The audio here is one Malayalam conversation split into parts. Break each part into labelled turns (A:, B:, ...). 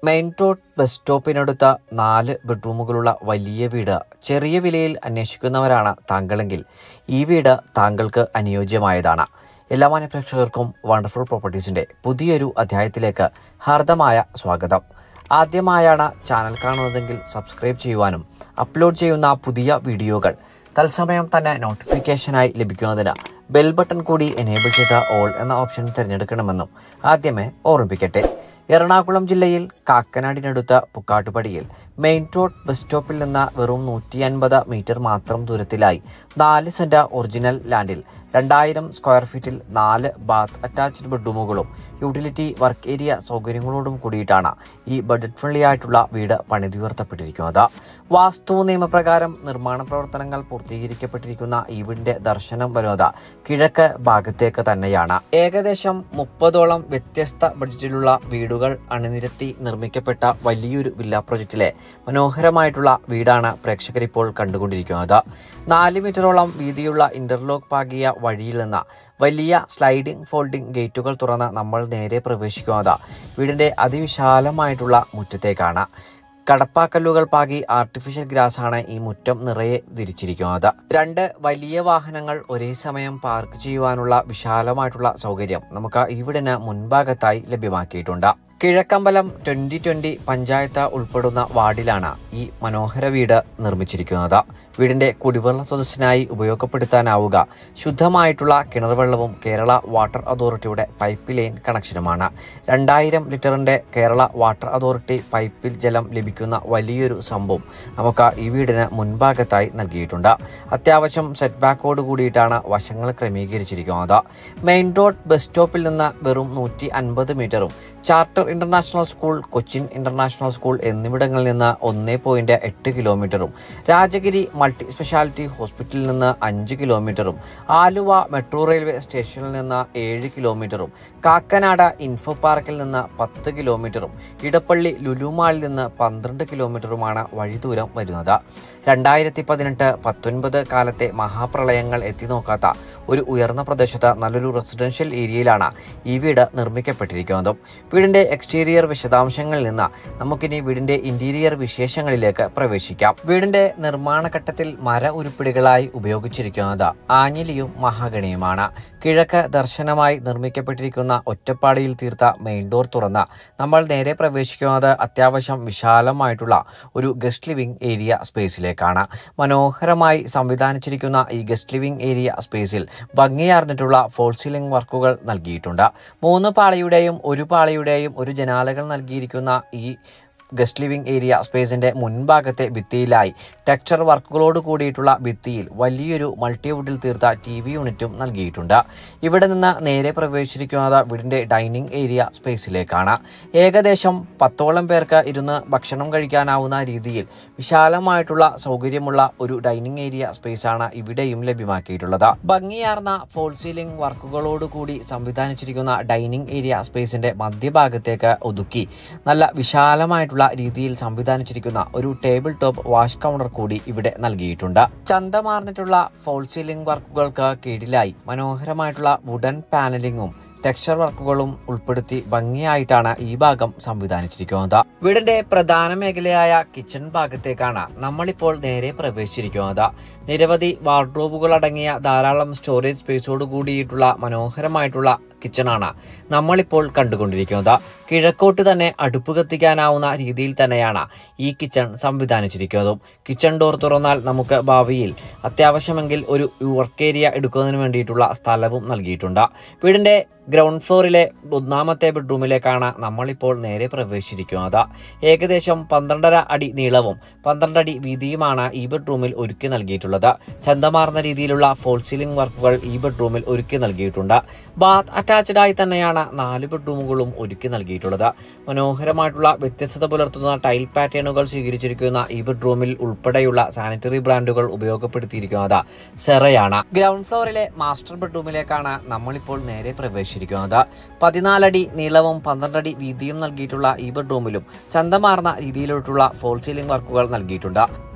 A: മെയിൻ റോഡ് ബസ് സ്റ്റോപ്പിനടുത്ത നാല് ബെഡ്റൂമുകളുള്ള വലിയ വീട് ചെറിയ വിലയിൽ അന്വേഷിക്കുന്നവരാണ് താങ്കളെങ്കിൽ ഈ വീട് താങ്കൾക്ക് അനുയോജ്യമായതാണ് എല്ലാ മാന്യ പ്രേക്ഷകർക്കും വണ്ടർഫുൾ പ്രോപ്പർട്ടീസിൻ്റെ പുതിയൊരു അധ്യായത്തിലേക്ക് ഹാർദമായ സ്വാഗതം ആദ്യമായാണ് ചാനൽ കാണുന്നതെങ്കിൽ സബ്സ്ക്രൈബ് ചെയ്യുവാനും അപ്ലോഡ് ചെയ്യുന്ന പുതിയ വീഡിയോകൾ തത്സമയം തന്നെ നോട്ടിഫിക്കേഷനായി ലഭിക്കുന്നതിന് ബെൽ ബട്ടൺ കൂടി എനേബിൾ ചെയ്ത ഓൾ എന്ന ഓപ്ഷൻ തിരഞ്ഞെടുക്കണമെന്നും ആദ്യമേ ഓർമ്മിപ്പിക്കട്ടെ എറണാകുളം ജില്ലയിൽ കാക്കനാടിനടുത്ത പുക്കാട്ടുപടിയിൽ മെയിൻ റോഡ് ബസ് സ്റ്റോപ്പിൽ നിന്ന് വെറും നൂറ്റി അൻപത് മീറ്റർ മാത്രം ദൂരത്തിലായി നാല് സെൻറ്റ് ഒറിജിനൽ ലാൻഡിൽ രണ്ടായിരം സ്ക്വയർ ഫീറ്റിൽ നാല് ബാത്ത് അറ്റാച്ച്ഡ് ബെഡ്റൂമുകളും യൂട്ടിലിറ്റി വർക്ക് ഏരിയ സൗകര്യങ്ങളോടും കൂടിയിട്ടാണ് ഈ ബഡ്ജറ്റ് ഫ്രണ്ട്ലി ആയിട്ടുള്ള വീട് പണിതുയർത്തപ്പെട്ടിരിക്കുന്നത് വാസ്തു നിയമപ്രകാരം നിർമ്മാണ പ്രവർത്തനങ്ങൾ പൂർത്തീകരിക്കപ്പെട്ടിരിക്കുന്ന ഈ വീടിന്റെ ദർശനം വരുന്നത് കിഴക്ക് ഭാഗത്തേക്ക് തന്നെയാണ് ഏകദേശം മുപ്പതോളം വ്യത്യസ്ത ബഡ്ജറ്റിലുള്ള വീടുകൾ അണിനിരത്തി നിർമ്മിക്കപ്പെട്ട വലിയൊരു വില്ല പ്രൊജക്റ്റിലെ മനോഹരമായിട്ടുള്ള വീടാണ് പ്രേക്ഷകർ ഇപ്പോൾ കണ്ടുകൊണ്ടിരിക്കുന്നത് നാല് മീറ്ററോളം വീതിയുള്ള ഇന്റർലോക്ക് പാകിയ വഴിയിൽ നിന്ന് വലിയ സ്ലൈഡിംഗ് ഫോൾഡിംഗ് ഗേറ്റുകൾ തുറന്ന് നമ്മൾ നേരെ പ്രവേശിക്കുന്നത് വീടിന്റെ അതിവിശാലമായിട്ടുള്ള മുറ്റത്തേക്കാണ് കടപ്പാക്കല്ലുകൾ പാകി ആർട്ടിഫിഷ്യൽ ഗ്രാസ് ആണ് ഈ മുറ്റം നിറയെ തിരിച്ചിരിക്കുന്നത് രണ്ട് വലിയ വാഹനങ്ങൾ ഒരേ സമയം പാർക്ക് ചെയ്യുവാനുള്ള വിശാലമായിട്ടുള്ള സൗകര്യം നമുക്ക് ഇവിടിന് മുൻഭാഗത്തായി ലഭ്യമാക്കിയിട്ടുണ്ട് കിഴക്കമ്പലം ട്വന്റി ട്വന്റി പഞ്ചായത്ത് ഉൾപ്പെടുന്ന വാർഡിലാണ് ഈ മനോഹര വീട് നിർമ്മിച്ചിരിക്കുന്നത് വീടിന്റെ കുടിവെള്ള സ്രോതസ്സിനായി ഉപയോഗപ്പെടുത്താനാവുക ശുദ്ധമായിട്ടുള്ള കിണർവെള്ളവും കേരള വാട്ടർ അതോറിറ്റിയുടെ പൈപ്പ് ലൈൻ കണക്ഷനുമാണ് രണ്ടായിരം ലിറ്ററിന്റെ കേരള വാട്ടർ അതോറിറ്റി പൈപ്പിൽ ജലം ലഭിക്കുന്ന വലിയൊരു സംഭവം നമുക്ക് ഈ വീടിന് മുൻഭാഗത്തായി നൽകിയിട്ടുണ്ട് അത്യാവശ്യം സെറ്റ് ബാക്കോട് കൂടിയിട്ടാണ് വശങ്ങൾ ക്രമീകരിച്ചിരിക്കുന്നത് മെയിൻ റോഡ് ബസ് സ്റ്റോപ്പിൽ നിന്ന് വെറും നൂറ്റി അൻപത് മീറ്ററും charter international school Cochin international school എന്നിവിടങ്ങളിൽ നിന്ന് ഒന്ന് പോയിന്റ് എട്ട് കിലോമീറ്ററും രാജഗിരി മൾട്ടി സ്പെഷ്യാലിറ്റി ഹോസ്പിറ്റലിൽ നിന്ന് അഞ്ച് കിലോമീറ്ററും ആലുവ മെട്രോ റെയിൽവേ സ്റ്റേഷനിൽ നിന്ന് ഏഴ് കിലോമീറ്ററും കാക്കനാട് ഇൻഫോ പാർക്കിൽ നിന്ന് പത്ത് കിലോമീറ്ററും ഇടപ്പള്ളി ലുലുമാളിൽ നിന്ന് പന്ത്രണ്ട് കിലോമീറ്ററുമാണ് വഴിദൂരം വരുന്നത് രണ്ടായിരത്തി പതിനെട്ട് പത്തൊൻപത് കാലത്തെ മഹാപ്രളയങ്ങൾ എത്തി നോക്കാത്ത ഒരു ഉയർന്ന പ്രദേശത്ത് നല്ലൊരു റെസിഡൻഷ്യൽ ഏരിയയിലാണ് ഈ വീട് നിർമ്മിക്കപ്പെട്ടിരിക്കുന്നതും വീടിന്റെ എക്സ്റ്റീരിയർ വിശദാംശങ്ങളിൽ നിന്ന് നമുക്കിനി വീടിന്റെ ഇന്റീരിയർ വിശേഷങ്ങളിലേക്ക് പ്രവേശിക്കാം വീടിന്റെ നിർമ്മാണ ഘട്ടത്തിൽ മര ഉരുപ്പിടികളായി ഉപയോഗിച്ചിരിക്കുന്നത് ആഞ്ഞിലിയും മഹാഗണിയുമാണ് കിഴക്ക് ദർശനമായി നിർമ്മിക്കപ്പെട്ടിരിക്കുന്ന ഒറ്റപ്പാടിയിൽ തീർത്ത മെയിൻ ഡോർ തുറന്ന് നമ്മൾ നേരെ പ്രവേശിക്കുന്നത് അത്യാവശ്യം വിശാലമായിട്ടുള്ള ഒരു ഗസ്റ്റ് ലിവിംഗ് ഏരിയ സ്പേസിലേക്കാണ് മനോഹരമായി സംവിധാനിച്ചിരിക്കുന്ന ഈ ഗസ്റ്റ് ലിവിംഗ് ഏരിയ സ്പേസിൽ ഭംഗിയാർന്നിട്ടുള്ള ഫോൾ സീലിംഗ് വർക്കുകൾ നൽകിയിട്ടുണ്ട് മൂന്ന് പാളിയുടെയും ഒരു പാളിയുടെയും ഒരു ജനാലകൾ നൽകിയിരിക്കുന്ന ഈ ഗസ്റ്റ് ലിവിംഗ് ഏരിയ സ്പേസിന്റെ മുൻഭാഗത്തെ ഭിത്തിയിലായി ടെക്സ്ചർ വർക്കുകളോട് കൂടിയിട്ടുള്ള ഭിത്തിയിൽ വലിയൊരു മൾട്ടിവുഡിൽ തീർത്ത ടി വി യൂണിറ്റും നൽകിയിട്ടുണ്ട് ഇവിടെ നിന്ന് നേരെ പ്രവേശിച്ചിരിക്കുന്നത് വീടിന്റെ ഡൈനിങ് ഏരിയ സ്പേസിലേക്കാണ് ഏകദേശം പത്തോളം പേർക്ക് ഇരുന്ന് ഭക്ഷണം കഴിക്കാനാവുന്ന രീതിയിൽ വിശാലമായിട്ടുള്ള സൗകര്യമുള്ള ഒരു ഡൈനിങ് ഏരിയ സ്പേസാണ് ഇവിടെയും ലഭ്യമാക്കിയിട്ടുള്ളത് ഭംഗിയാർന്ന ഫോൾ സീലിംഗ് വർക്കുകളോട് കൂടി സംവിധാനിച്ചിരിക്കുന്ന ഡൈനിങ് ഏരിയ സ്പേസിന്റെ മധ്യഭാഗത്തേക്ക് ഒതുക്കി നല്ല വിശാലമായിട്ടുള്ള രീതിയിൽ സംവിധാനിച്ചിരിക്കുന്ന ഒരു ടേബിൾ ടോപ്പ് വാഷ് കൗണ്ടർ കൂടി ഇവിടെ നൽകിയിട്ടുണ്ട് ചന്തമാർന്നിട്ടുള്ള ഫോൾ സീലിംഗ് വർക്കുകൾക്ക് കീഴിലായി മനോഹരമായിട്ടുള്ള വുഡൻ പാനലിംഗും ടെക്സ്ചർ വർക്കുകളും ഉൾപ്പെടുത്തി ഭംഗിയായിട്ടാണ് ഈ ഭാഗം സംവിധാനിച്ചിരിക്കുന്നത് വീടിന്റെ പ്രധാന മേഖലയായ കിച്ചൺ ഭാഗത്തേക്കാണ് നമ്മളിപ്പോൾ നേരെ പ്രവേശിച്ചിരിക്കുന്നത് നിരവധി വാർഡ്രോബുകൾ അടങ്ങിയ ധാരാളം സ്റ്റോറേജ് സ്പേസോട് കൂടിയിട്ടുള്ള മനോഹരമായിട്ടുള്ള കിച്ചണാണ് നമ്മളിപ്പോൾ കണ്ടുകൊണ്ടിരിക്കുന്നത് കിഴക്കോട്ട് തന്നെ അടുപ്പ് കത്തിക്കാനാവുന്ന രീതിയിൽ തന്നെയാണ് ഈ കിച്ചൺ സംവിധാനിച്ചിരിക്കുന്നതും കിച്ചൺ ഡോർ തുറന്നാൽ നമുക്ക് ഭാവിയിൽ അത്യാവശ്യമെങ്കിൽ ഒരു വർക്ക് ഏരിയ എടുക്കുന്നതിന് വേണ്ടിയിട്ടുള്ള സ്ഥലവും നൽകിയിട്ടുണ്ട് വീടിന്റെ ഗ്രൗണ്ട് ഫ്ലോറിലെ ഒന്നാമത്തെ ബെഡ്റൂമിലേക്കാണ് നമ്മളിപ്പോൾ നേരെ പ്രവേശിച്ചിരിക്കുന്നത് ഏകദേശം പന്ത്രണ്ടര അടി നീളവും പന്ത്രണ്ട് അടി വീതിയുമാണ് ഈ ബെഡ്റൂമിൽ ഒരുക്കി നൽകിയിട്ടുള്ളത് ചന്തമാർന്ന രീതിയിലുള്ള ഫോൾ സീലിംഗ് വർക്കുകൾ ഈ ബെഡ്റൂമിൽ ഒരുക്കി നൽകിയിട്ടുണ്ട് ബാത്ത് അറ്റാച്ച്ഡ് ആയി തന്നെയാണ് നാല് ബെഡ്റൂമുകളും ഒരുക്കി നൽകിയിട്ടുള്ളത് മനോഹരമായിട്ടുള്ള വ്യത്യസ്തത പുലർത്തുന്ന ടൈൽ പാറ്റേണുകൾ സ്വീകരിച്ചിരിക്കുന്ന ഈ ബെഡ്റൂമിൽ ഉൾപ്പെടെയുള്ള സാനിറ്ററി ബ്രാൻഡുകൾ ഉപയോഗപ്പെടുത്തിയിരിക്കുന്നത് സെറയാണ് ഗ്രൗണ്ട് ഫ്ലോറിലെ മാസ്റ്റർ ബെഡ്റൂമിലേക്കാണ് നമ്മളിപ്പോൾ നേരെ പ്രവേശിച്ചിരിക്കുന്നത് പതിനാലടി നീളവും പന്ത്രണ്ടടി വീതിയും നൽകിയിട്ടുള്ള ഈ ബെഡ്റൂമിലും ചന്തമാർന്ന രീതിയിലോട്ടുള്ള ഫോൾ സീലിംഗ് വർക്കുകൾ നൽകിയിട്ടുണ്ട്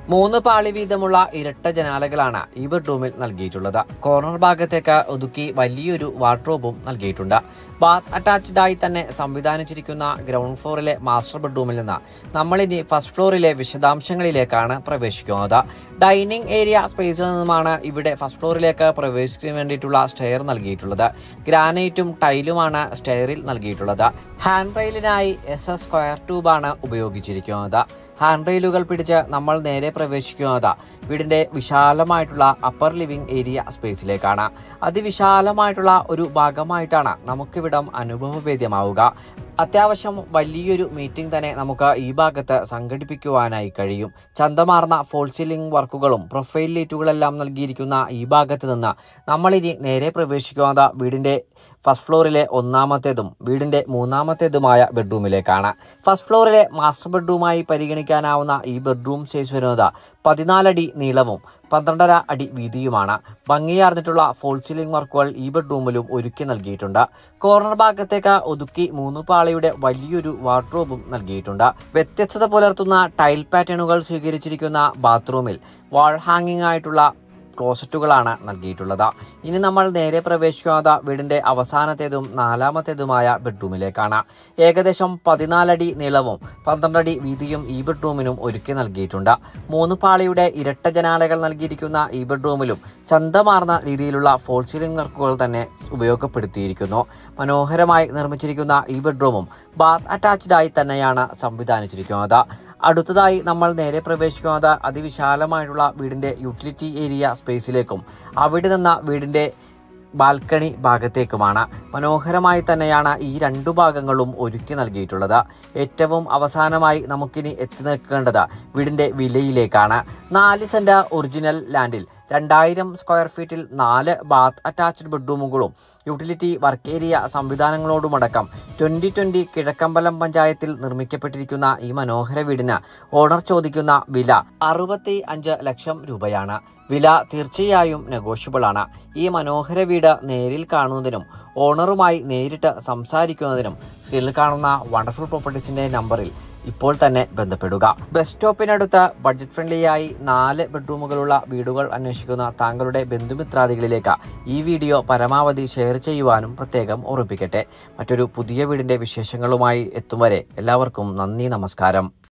A: മൂന്ന് പാളി വീതമുള്ള ഇരട്ട ജനാലകളാണ് ഈ ബെഡ്റൂമിൽ നൽകിയിട്ടുള്ളത് കോർണർ ഭാഗത്തേക്ക് ഒതുക്കി വലിയൊരു വാർഡ്രോബും നൽകിയിട്ടുണ്ട് ബാത്ത് അറ്റാച്ച്ഡ് ആയി തന്നെ സംവിധാനിച്ചിരിക്കുന്ന ഗ്രൗണ്ട് ഫ്ലോറിലെ മാസ്റ്റർ ബെഡ്റൂമിൽ നിന്ന് നമ്മളിനി ഫസ്റ്റ് ഫ്ലോറിലെ വിശദാംശങ്ങളിലേക്കാണ് പ്രവേശിക്കുന്നത് ഡൈനിങ് ഏരിയ സ്പേസിൽ നിന്നുമാണ് ഇവിടെ ഫസ്റ്റ് ഫ്ലോറിലേക്ക് പ്രവേശിക്കാൻ വേണ്ടിയിട്ടുള്ള സ്റ്റെയർ നൽകിയിട്ടുള്ളത് ഗ്രാനൈറ്റും ടൈലുമാണ് സ്റ്റെയറിൽ നൽകിയിട്ടുള്ളത് ഹാൻഡ് റെയിലിനായി എസ് എസ് സ്ക്വയർ ട്യൂബാണ് ഉപയോഗിച്ചിരിക്കുന്നത് ഹാൻഡ് റെയിലുകൾ പിടിച്ച് നമ്മൾ നേരെ പ്രവേശിക്കുന്നത് വീടിന്റെ വിശാലമായിട്ടുള്ള അപ്പർ ലിവിംഗ് ഏരിയ സ്പേസിലേക്കാണ് അതിവിശാലമായിട്ടുള്ള ഒരു ഭാഗമായിട്ടാണ് നമുക്കിവിടം അനുഭവവേദ്യമാവുക അത്യാവശ്യം വലിയൊരു മീറ്റിംഗ് തന്നെ നമുക്ക് ഈ ഭാഗത്ത് സംഘടിപ്പിക്കുവാനായി കഴിയും ചന്തമാർന്ന ഫോൾ സീലിംഗ് വർക്കുകളും പ്രൊഫൈൽ ലൈറ്റുകളെല്ലാം നൽകിയിരിക്കുന്ന ഈ ഭാഗത്ത് നിന്ന് നമ്മളിനി നേരെ പ്രവേശിക്കുന്നത് വീടിൻ്റെ ഫസ്റ്റ് ഫ്ലോറിലെ ഒന്നാമത്തേതും വീടിൻ്റെ മൂന്നാമത്തേതുമായ ബെഡ്റൂമിലേക്കാണ് ഫസ്റ്റ് ഫ്ലോറിലെ മാസ്റ്റർ ബെഡ്റൂമായി പരിഗണിക്കാനാവുന്ന ഈ ബെഡ്റൂം സൈസ് വരുന്നത് പതിനാലടി നീളവും പന്ത്രണ്ടര അടി വീതിയുമാണ് ഭംഗിയാർന്നിട്ടുള്ള ഫോൾ സീലിംഗ് വർക്കുകൾ ഈ ബെഡ്റൂമിലും ഒരുക്കി നൽകിയിട്ടുണ്ട് കോർണർ ഭാഗത്തേക്ക് ഒതുക്കി മൂന്ന് പാളിയുടെ വലിയൊരു വാർഡ്രോബും നൽകിയിട്ടുണ്ട് വ്യത്യസ്തത പുലർത്തുന്ന ടൈൽ പാറ്റേണുകൾ സ്വീകരിച്ചിരിക്കുന്ന ബാത്റൂമിൽ വാൾ ഹാങ്ങിങ് ആയിട്ടുള്ള ക്ലോസറ്റുകളാണ് നൽകിയിട്ടുള്ളത് ഇനി നമ്മൾ നേരെ പ്രവേശിക്കുന്നത് വീടിൻ്റെ അവസാനത്തേതും നാലാമത്തേതുമായ ബെഡ്റൂമിലേക്കാണ് ഏകദേശം പതിനാലടി നീളവും പന്ത്രണ്ടടി വീതിയും ഈ ബെഡ്റൂമിനും ഒരുക്കി നൽകിയിട്ടുണ്ട് മൂന്ന് പാളിയുടെ ഇരട്ട ജനാലകൾ നൽകിയിരിക്കുന്ന ഈ ബെഡ്റൂമിലും ചന്തമാർന്ന രീതിയിലുള്ള ഫോൾ സീലിംഗ് വർക്കുകൾ തന്നെ ഉപയോഗപ്പെടുത്തിയിരിക്കുന്നു മനോഹരമായി നിർമ്മിച്ചിരിക്കുന്ന ഈ ബെഡ്റൂമും ബാത്ത് അറ്റാച്ച്ഡ് ആയി തന്നെയാണ് സംവിധാനിച്ചിരിക്കുന്നത് അടുത്തതായി നമ്മൾ നേരെ പ്രവേശിക്കുന്നത് അതിവിശാലമായിട്ടുള്ള വീടിൻ്റെ യൂട്ടിലിറ്റി ഏരിയ സ്പേസിലേക്കും അവിടെ നിന്ന് വീടിൻ്റെ ബാൽക്കണി ഭാഗത്തേക്കുമാണ് മനോഹരമായി തന്നെയാണ് ഈ രണ്ടു ഭാഗങ്ങളും ഒരുക്കി നൽകിയിട്ടുള്ളത് ഏറ്റവും അവസാനമായി നമുക്കിനി എത്തി നിൽക്കേണ്ടത് വീടിൻ്റെ വിലയിലേക്കാണ് നാല് സെൻറ്റ് ഒറിജിനൽ ലാൻഡിൽ രണ്ടായിരം സ്ക്വയർ ഫീറ്റിൽ നാല് ബാത്ത് അറ്റാച്ച്ഡ് ബെഡ്റൂമുകളും യൂട്ടിലിറ്റി വർക്ക് ഏരിയ സംവിധാനങ്ങളോടുമടക്കം ട്വൻ്റി ട്വൻ്റി കിഴക്കമ്പലം പഞ്ചായത്തിൽ നിർമ്മിക്കപ്പെട്ടിരിക്കുന്ന ഈ മനോഹര വീടിന് ഓണർ ചോദിക്കുന്ന വില അറുപത്തി അഞ്ച് ലക്ഷം രൂപയാണ് വില തീർച്ചയായും നെഗോഷ്യബിൾ ആണ് ഈ മനോഹര വീട് നേരിൽ കാണുന്നതിനും ഓണറുമായി നേരിട്ട് സംസാരിക്കുന്നതിനും സ്ക്രീനിൽ കാണുന്ന വണ്ടർഫുൾ പ്രോപ്പർട്ടീസിൻ്റെ നമ്പറിൽ ഇപ്പോൾ തന്നെ ബന്ധപ്പെടുക ബസ് സ്റ്റോപ്പിനടുത്ത് ബഡ്ജറ്റ് ഫ്രണ്ട്ലിയായി നാല് ബെഡ്റൂമുകളുള്ള വീടുകൾ അന്വേഷിക്കുന്ന താങ്കളുടെ ബന്ധുമിത്രാദികളിലേക്ക് ഈ വീഡിയോ പരമാവധി ഷെയർ ചെയ്യുവാനും പ്രത്യേകം ഓർമ്മിപ്പിക്കട്ടെ മറ്റൊരു പുതിയ വീടിൻ്റെ വിശേഷങ്ങളുമായി എത്തും വരെ എല്ലാവർക്കും നന്ദി നമസ്കാരം